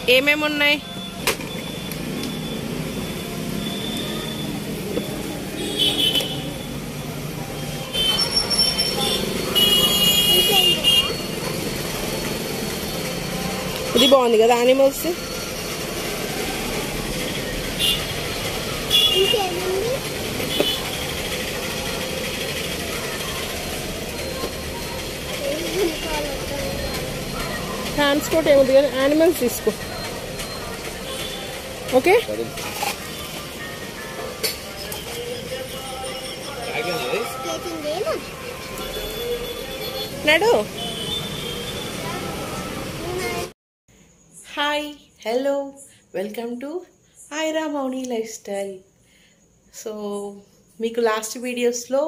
ఏమేమి ఉన్నాయి ఇది బాగుంది కదా యానిమల్స్ ఇంకేముంది ట్రాన్స్పోర్ట్ ఏముంది కానీ యానిమల్స్ తీసుకో ఓకే స్కేటింగ్ ఏనా నడు hi hello welcome to Aira Mouni lifestyle so మీకు లాస్ట్ వీడియోస్లో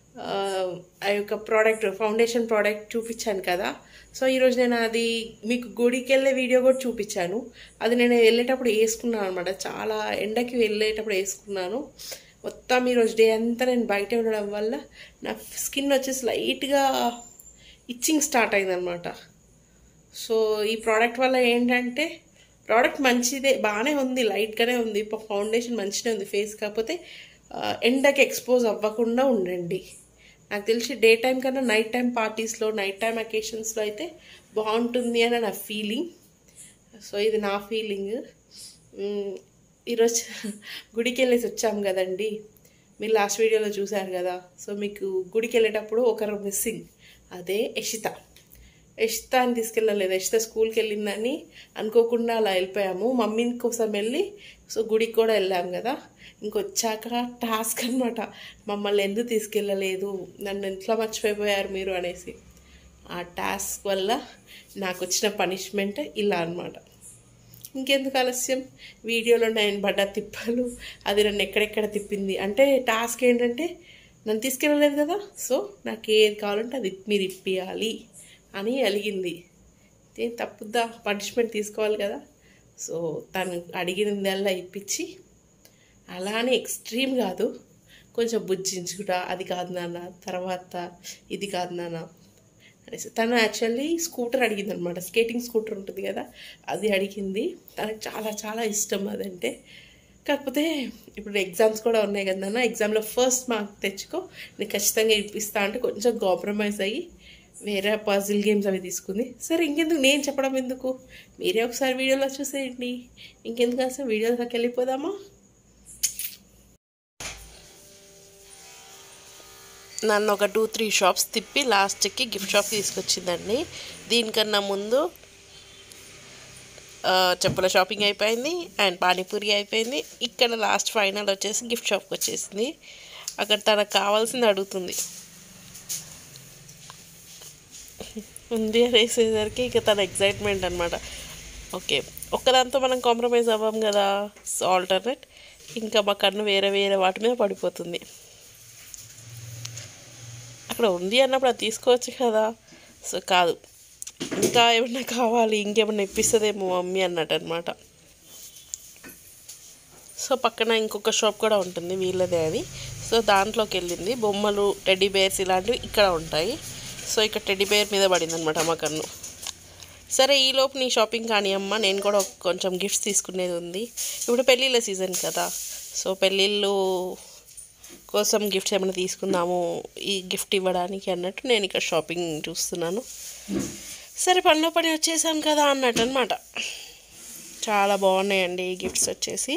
ఆ యొక్క ప్రోడక్ట్ ఫౌండేషన్ ప్రోడక్ట్ చూపించాను కదా సో ఈరోజు నేను అది మీకు గుడికి వెళ్ళే వీడియో కూడా చూపించాను అది నేను వెళ్ళేటప్పుడు వేసుకున్నాను అనమాట చాలా ఎండకి వెళ్ళేటప్పుడు వేసుకున్నాను మొత్తం ఈరోజు డే అంతా నేను బయట ఉండడం వల్ల నా స్కిన్ వచ్చేసి లైట్గా ఇచ్చింగ్ స్టార్ట్ అయిందనమాట సో ఈ ప్రోడక్ట్ వల్ల ఏంటంటే ప్రోడక్ట్ మంచిదే బాగానే ఉంది లైట్గానే ఉంది ఫౌండేషన్ మంచిగా ఉంది ఫేస్ కాకపోతే ఆ, ఎండకి ఎక్స్పోజ్ అవ్వకుండా ఉండండి నాకు తెలిసి డే టైం కన్నా నైట్ టైం పార్టీస్లో నైట్ టైం అకేషన్స్లో అయితే బాగుంటుంది అని నా ఫీలింగ్ సో ఇది నా ఫీలింగ్ మ్, ఈరోజు గుడికి వెళ్ళేసి వచ్చాం కదండి మీరు లాస్ట్ వీడియోలో చూశారు కదా సో మీకు గుడికి వెళ్ళేటప్పుడు ఒకరు మిస్సింగ్ అదే యషిత యషిత అని తీసుకెళ్ళలేదు యషిత స్కూల్కి వెళ్ళిందని అనుకోకుండా అలా వెళ్ళిపోయాము మమ్మీ కోసం వెళ్ళి సో గుడికి కూడా వెళ్ళాం కదా ఇంకొచ్చాక టాస్క్ అనమాట మమ్మల్ని ఎందుకు తీసుకెళ్ళలేదు నన్ను ఇంట్లో మర్చిపోయిపోయారు మీరు అనేసి ఆ టాస్క్ వల్ల నాకు వచ్చిన పనిష్మెంట్ ఇలా అన్నమాట ఇంకెందుకు ఆలస్యం వీడియోలో నేను పడ్డ తిప్పలు అది నన్ను ఎక్కడెక్కడ తిప్పింది అంటే టాస్క్ ఏంటంటే నన్ను తీసుకెళ్ళలేదు కదా సో నాకు ఏది కావాలంటే అది మీరు ఇప్పియాలి అని అలిగింది ఏం తప్పుద్దా పనిష్మెంట్ తీసుకోవాలి కదా సో తను అడిగినదల్లా ఇప్పించి అలానే ఎక్స్ట్రీమ్ కాదు కొంచెం బుజ్జించుకుంటా అది కాదు నాన్న తర్వాత ఇది కాదు నాన్న అనేసి తను యాక్చువల్లీ స్కూటర్ అడిగింది అనమాట స్కేటింగ్ స్కూటర్ ఉంటుంది కదా అది అడిగింది తనకు చాలా చాలా ఇష్టం అదంటే కాకపోతే ఇప్పుడు ఎగ్జామ్స్ కూడా ఉన్నాయి కదా నాన్న ఎగ్జామ్లో ఫస్ట్ మార్క్ తెచ్చుకో నేను ఖచ్చితంగా ఇప్పిస్తా అంటే కొంచెం కాంప్రమైజ్ అయ్యి వేరే పజిల్ గేమ్స్ అవి తీసుకుంది సరే ఇంకెందుకు నేను చెప్పడం ఎందుకు మీరే ఒకసారి వీడియోలో చూసేయండి ఇంకెందుకు అసలు వీడియోలోకి వెళ్ళిపోదామా నన్ను ఒక టూ త్రీ షాప్స్ తిప్పి లాస్ట్కి గిఫ్ట్ షాప్ తీసుకొచ్చిందండి దీనికన్నా ముందు ఆ, చెప్పుల షాపింగ్ అయిపోయింది అండ్ పానీపూరి అయిపోయింది ఇక్కడ లాస్ట్ ఫైనల్ వచ్చేసి గిఫ్ట్ షాప్కి వచ్చేసింది అక్కడ తనకు కావాల్సింది అడుగుతుంది ఉంది అనేసేసరికి ఇక తన ఎగ్జైట్మెంట్ అనమాట ఓకే ఒక్కదాంతో మనం కాంప్రమైజ్ అవ్వం కదా సో ఆల్టర్నేట్ ఇంకా మా కన్ను వేరే వేరే వాటి మీద పడిపోతుంది అక్కడ ఉంది అన్నప్పుడు అది తీసుకోవచ్చు కదా సో కాదు ఇంకా ఏమన్నా కావాలి ఇంకేమన్నా ఇప్పిస్తుందేమో మమ్మీ అన్నట్టు అనమాట సో పక్కన ఇంకొక షాప్ కూడా ఉంటుంది వీళ్ళదే అది సో దాంట్లోకి వెళ్ళింది బొమ్మలు టెడ్డీ బేర్స్ ఇలాంటివి ఇక్కడ ఉంటాయి సో ఇక్కడ టెడ్డీ బేర్ మీద పడింది అనమాట మా కన్ను సరే ఈలోపు నీ షాపింగ్ కానీ అమ్మ నేను కూడా ఒక కొంచెం గిఫ్ట్స్ తీసుకునేది ఉంది ఇప్పుడు పెళ్ళిళ్ళ సీజన్ కదా సో పెళ్ళిళ్ళు కోసం గిఫ్ట్స్ ఏమైనా తీసుకుందాము ఈ గిఫ్ట్ ఇవ్వడానికి అన్నట్టు నేను ఇక్కడ షాపింగ్ చూస్తున్నాను సరే పనిలో పని వచ్చేసాం కదా అన్నట్టు అనమాట చాలా బాగున్నాయండి ఈ గిఫ్ట్స్ వచ్చేసి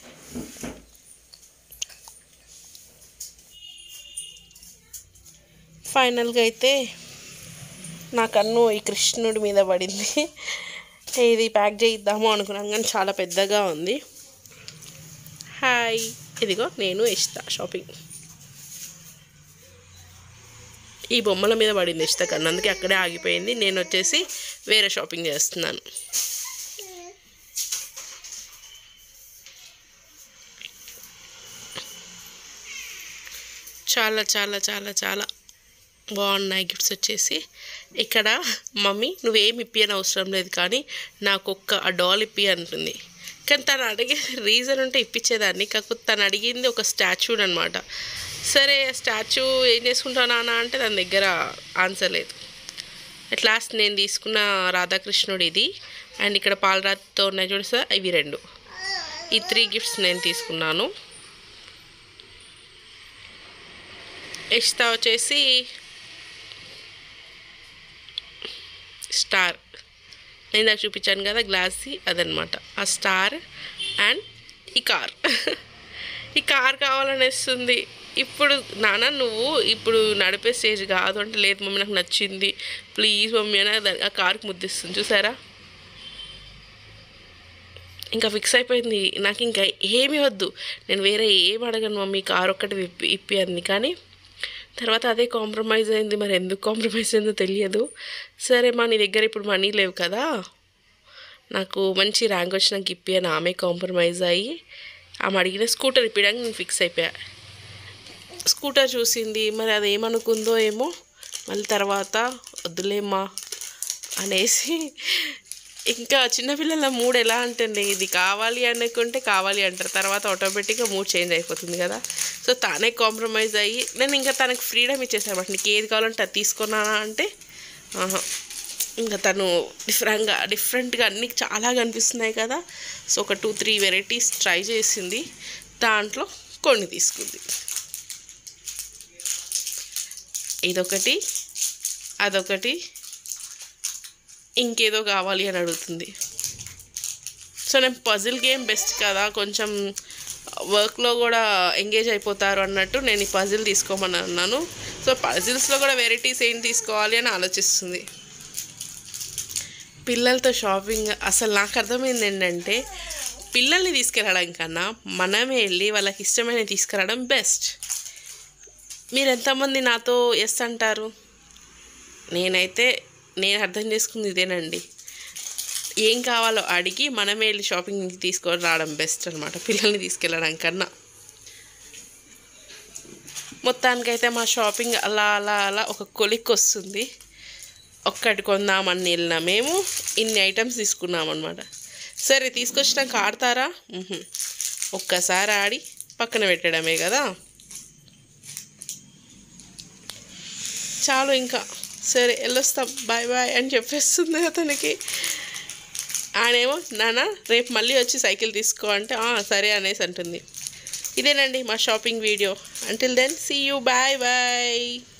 ఫైనల్గా అయితే నా కన్ను ఈ కృష్ణుడి మీద పడింది ఇది ప్యాక్ చేయిద్దాము అనుకున్నాను కానీ చాలా పెద్దగా ఉంది హాయ్ ఇదిగో నేను ఇస్తా షాపింగ్ ఈ బొమ్మల మీద పడింది ఇష్ట కన్నా అందుకే అక్కడే ఆగిపోయింది నేను వచ్చేసి వేరే షాపింగ్ చేస్తున్నాను చాలా చాలా చాలా చాలా బాగున్నాయి గిఫ్ట్స్ వచ్చేసి ఇక్కడ మమ్మీ నువ్వేం ఇప్పియని అవసరం లేదు కానీ నాకు ఒక్క ఆ డాల్ ఇప్పి అంటుంది కానీ తను అడిగే రీజన్ ఉంటే ఇప్పించేదాన్ని కాకపోతే తను అడిగింది ఒక స్టాచ్యూడ్ అనమాట సరే స్టాచ్యూ ఏం చేసుకుంటావు నాన్న అంటే దాని దగ్గర ఆన్సర్ లేదు అట్ లాస్ట్ నేను తీసుకున్న రాధాకృష్ణుడు ఇది అండ్ ఇక్కడ పాలరాతితో ఉన్నాయి చూడు సార్ ఇవి రెండు ఈ త్రీ గిఫ్ట్స్ నేను తీసుకున్నాను ఇస్తా వచ్చేసి స్టార్ నేను ఇందాక చూపించాను కదా గ్లాస్ది అదనమాట ఆ స్టార్ అండ్ ఈ కార్ ఈ కార్ కావాలనేస్తుంది ఇప్పుడు నాన్న నువ్వు ఇప్పుడు నడిపే స్టేజ్ కాదు అంటే లేదు మమ్మీ నాకు నచ్చింది ప్లీజ్ మమ్మీ అని దాని- ఆ కార్కి ముద్దిస్తుంది చూసారా ఇంకా ఫిక్స్ అయిపోయింది నాకు ఇంకా ఏమీ వద్దు నేను వేరే ఏం అడగను మమ్మీ కార్ ఒక్కటి ఇప్పి ఇప్పి అంది కానీ తర్వాత అదే కాంప్రమైజ్ అయింది మరి ఎందుకు కాంప్రమైజ్ అయిందో తెలియదు సరే మా నీ దగ్గర ఇప్పుడు మనీ లేవు కదా నాకు మంచి ర్యాంక్ వచ్చినాక ఇప్పి అని ఆమె కాంప్రమైజ్ అయ్యి ఆమె అడిగిన స్కూటర్ ఇప్పడానికి నేను ఫిక్స్ అయిపోయా స్కూటర్ చూసింది మరి అది ఏమనుకుందో ఏమో మళ్ళీ తర్వాత వద్దులేమ్మా అనేసి ఇంకా చిన్నపిల్లల మూడ్ ఎలా అంటుంది ఇది కావాలి అనుకుంటే కావాలి అంటారు తర్వాత ఆటోమేటిక్గా మూడ్ చేంజ్ అయిపోతుంది కదా సో తానే కాంప్రమైజ్ అయ్యి నేను ఇంకా తనకు ఫ్రీడమ్ ఇచ్చేసాను బట్ నీకు ఏది కావాలంటే అది తీసుకున్నానా అంటే ఆహా. ఇంకా తను డిఫరెంట్గా డిఫరెంట్గా అన్నీ చాలా కనిపిస్తున్నాయి కదా సో ఒక టూ త్రీ వెరైటీస్ ట్రై చేసింది దాంట్లో కొన్ని తీసుకుంది ఇదొకటి అదొకటి ఇంకేదో కావాలి అని అడుగుతుంది సో నేను పజిల్ గేమ్ బెస్ట్ కదా కొంచెం వర్క్లో కూడా ఎంగేజ్ అయిపోతారు అన్నట్టు నేను ఈ పజిల్ తీసుకోమని అన్నాను సో పజిల్స్లో కూడా వెరైటీస్ ఏం తీసుకోవాలి అని ఆలోచిస్తుంది పిల్లలతో షాపింగ్ అసలు నాకు అర్థమైంది ఏంటంటే పిల్లల్ని తీసుకెళ్ళడం కన్నా మనమే వెళ్ళి వాళ్ళకి ఇష్టమైన తీసుకురావడం బెస్ట్ మీరు ఎంతమంది నాతో ఎస్ అంటారు నేనైతే నేను అర్థం చేసుకుంది ఇదేనండి ఏం కావాలో అడిగి మనమే వెళ్ళి షాపింగ్కి తీసుకొని రావడం బెస్ట్ అనమాట పిల్లల్ని తీసుకెళ్ళడం కన్నా మొత్తానికైతే మా షాపింగ్ అలా అలా అలా ఒక కొలిక్ వస్తుంది ఒక్కటి కొందామని వెళ్ళినా మేము ఇన్ని ఐటమ్స్ తీసుకున్నాం అనమాట సరే తీసుకొచ్చినాక ఆడతారా మ్హూ. ఒక్కసారి ఆడి పక్కన పెట్టడమే కదా చాలు ఇంకా సరే వెళ్ళొస్తాం బాయ్ బాయ్ అని చెప్పేస్తుంది అతనికి ఆడేమో నాన్న రేపు మళ్ళీ వచ్చి సైకిల్ తీసుకో అంటే "ఆ, సరే అనేసి అంటుంది ఇదేనండి మా shopping video until then see you bye bye